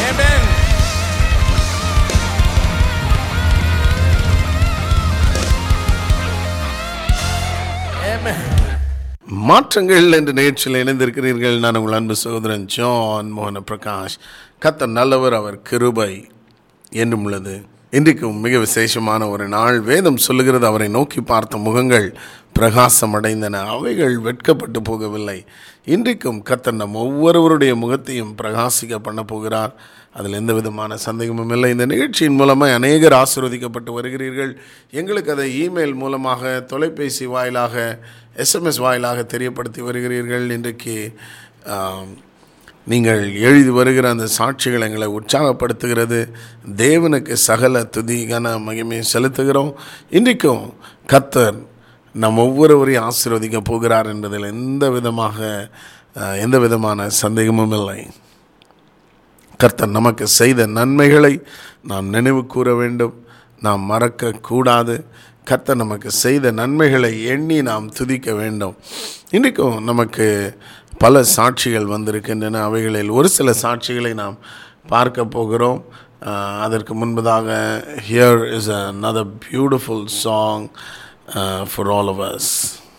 Amen. Amen. மாற்றங்கள் என்ற நிகழ்ச்சியில் இணைந்திருக்கிறீர்கள் நான் உங்கள் அன்பு சகோதரன் ஜான் மோகன பிரகாஷ் கத்தர் நல்லவர் அவர் கிருபை என்றும் உள்ளது இன்றைக்கும் மிக விசேஷமான ஒரு நாள் வேதம் சொல்லுகிறது அவரை நோக்கி பார்த்த முகங்கள் பிரகாசம் அடைந்தன அவைகள் வெட்கப்பட்டு போகவில்லை இன்றைக்கும் கத்தர் நம் ஒவ்வொருவருடைய முகத்தையும் பிரகாசிக்க பண்ண போகிறார் அதில் எந்த விதமான சந்தேகமும் இல்லை இந்த நிகழ்ச்சியின் மூலமாக அநேகர் ஆசீர்வதிக்கப்பட்டு வருகிறீர்கள் எங்களுக்கு அதை இமெயில் மூலமாக தொலைபேசி வாயிலாக எஸ்எம்எஸ் வாயிலாக தெரியப்படுத்தி வருகிறீர்கள் இன்றைக்கு ஆம், நீங்கள் எழுதி வருகிற அந்த சாட்சிகள் எங்களை உற்சாகப்படுத்துகிறது தேவனுக்கு சகல துதி கன மகிமையை செலுத்துகிறோம் இன்றைக்கும் கத்தர் நம் ஒவ்வொருவரையும் ஆசீர்வதிக்க போகிறார் என்பதில் எந்த விதமாக அஹ், எந்த விதமான சந்தேகமும் இல்லை கர்த்தர் நமக்கு செய்த நன்மைகளை நாம் நினைவு கூற வேண்டும் நாம் மறக்க கூடாது கர்த்தர் நமக்கு செய்த நன்மைகளை எண்ணி நாம் துதிக்க வேண்டும் இன்றைக்கும் நமக்கு பல சாட்சிகள் வந்திருக்கின்றன அவைகளில் ஒரு சில சாட்சிகளை நாம் பார்க்க போகிறோம் ஆஹ், அதற்கு முன்பதாக here is another beautiful song for all of us